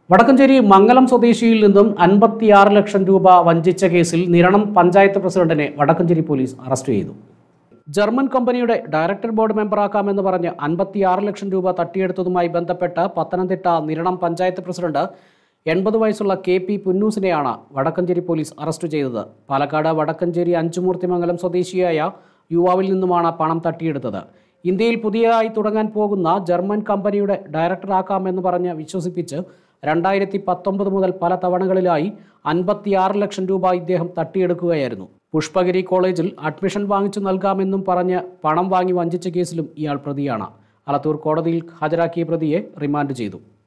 വടക്കഞ്ചേരി മംഗലം സ്വദേശിയിൽ നിന്നും അൻപത്തിയാറ് ലക്ഷം രൂപ വഞ്ചിച്ച കേസിൽ നിരണം പഞ്ചായത്ത് പ്രസിഡന്റിനെ വടക്കഞ്ചേരി പോലീസ് അറസ്റ്റ് ചെയ്തു ജർമ്മൻ കമ്പനിയുടെ ഡയറക്ടർ ബോർഡ് മെമ്പറാക്കാമെന്ന് പറഞ്ഞ് അൻപത്തിയാറ് ലക്ഷം രൂപ തട്ടിയെടുത്തതുമായി ബന്ധപ്പെട്ട് പത്തനംതിട്ട നിരണം പഞ്ചായത്ത് പ്രസിഡന്റ് എൺപത് വയസ്സുള്ള കെ പി പുന്നൂസിനെയാണ് വടക്കഞ്ചേരി പോലീസ് അറസ്റ്റ് ചെയ്തത് പാലക്കാട് വടക്കഞ്ചേരി അഞ്ചുമൂർത്തിമംഗലം സ്വദേശിയായ യുവാവിൽ നിന്നുമാണ് പണം തട്ടിയെടുത്തത് ഇന്ത്യയിൽ പുതിയതായി തുടങ്ങാൻ പോകുന്ന ജർമ്മൻ കമ്പനിയുടെ ഡയറക്ടറാക്കാമെന്ന് പറഞ്ഞ് വിശ്വസിപ്പിച്ച് രണ്ടായിരത്തി പത്തൊമ്പത് മുതൽ പല തവണകളിലായി അൻപത്തിയാറ് ലക്ഷം രൂപ ഇദ്ദേഹം തട്ടിയെടുക്കുകയായിരുന്നു പുഷ്പഗിരി കോളേജിൽ അഡ്മിഷൻ വാങ്ങിച്ചു നൽകാമെന്നും പറഞ്ഞ് പണം വാങ്ങി വഞ്ചിച്ച കേസിലും ഇയാൾ പ്രതിയാണ് അലത്തൂർ കോടതിയിൽ ഹാജരാക്കിയ പ്രതിയെ റിമാൻഡ് ചെയ്തു